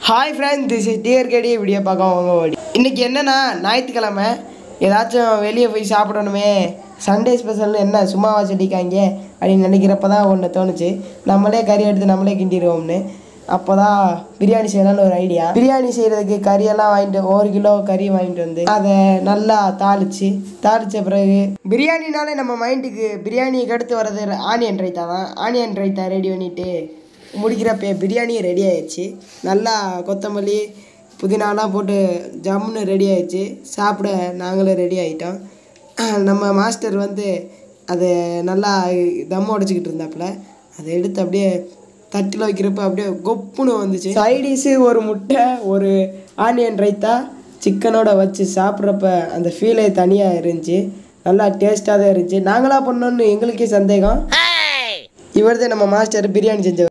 hi friend this is TRKD video பார்க்க வாங்க ஓடி இன்றைக்கி என்னன்னா ஞாயிற்றுக்கிழமை ஏதாச்சும் வெளியே போய் சாப்பிடணுமே சண்டே ஸ்பெஷல்னு என்ன சும்மாவா சொல்லிக்காங்க அப்படின்னு நினைக்கிறப்ப தான் ஒன்று தோணுச்சு நம்மளே கறி எடுத்து நம்மளே கிண்டிடுவோம்னு அப்போ தான் பிரியாணி செய்யலாம்னு ஒரு ஐடியா பிரியாணி செய்கிறதுக்கு கறியெல்லாம் வாங்கிட்டு ஒரு கிலோ கறி வாங்கிட்டு வந்து அதை நல்லா தாளித்து தாளித்த பிறகு பிரியாணினாலே நம்ம மைண்டுக்கு பிரியாணியை கடுத்து வர்றது ஆனியன் ரைத்தா தான் ஆனியன் ரைத்தா ரெடி பண்ணிவிட்டு முடிக்கிறப்ப பிரியாணி ரெடி ஆயிடுச்சு நல்லா கொத்தமல்லி புதினாலாம் போட்டு ஜம்முன்னு ரெடி ஆயிடுச்சு சாப்பிட நாங்களும் ரெடி ஆகிட்டோம் நம்ம மாஸ்டர் வந்து அதை நல்லா தம் உடச்சிக்கிட்டு இருந்தாப்புல அதை எடுத்து அப்படியே தட்டில் வைக்கிறப்ப அப்படியே கொப்புன்னு வந்துச்சு சைடிஷு ஒரு முட்டை ஒரு ஆனியன் ரைத்தா சிக்கனோட வச்சு சாப்பிட்றப்ப அந்த ஃபீலே தனியாக இருந்துச்சு நல்லா டேஸ்ட்டாக தான் இருந்துச்சு நாங்களாக பண்ணோன்னு எங்களுக்கே சந்தேகம் இவர் தான் நம்ம மாஸ்டர் பிரியாணி செஞ்சவர்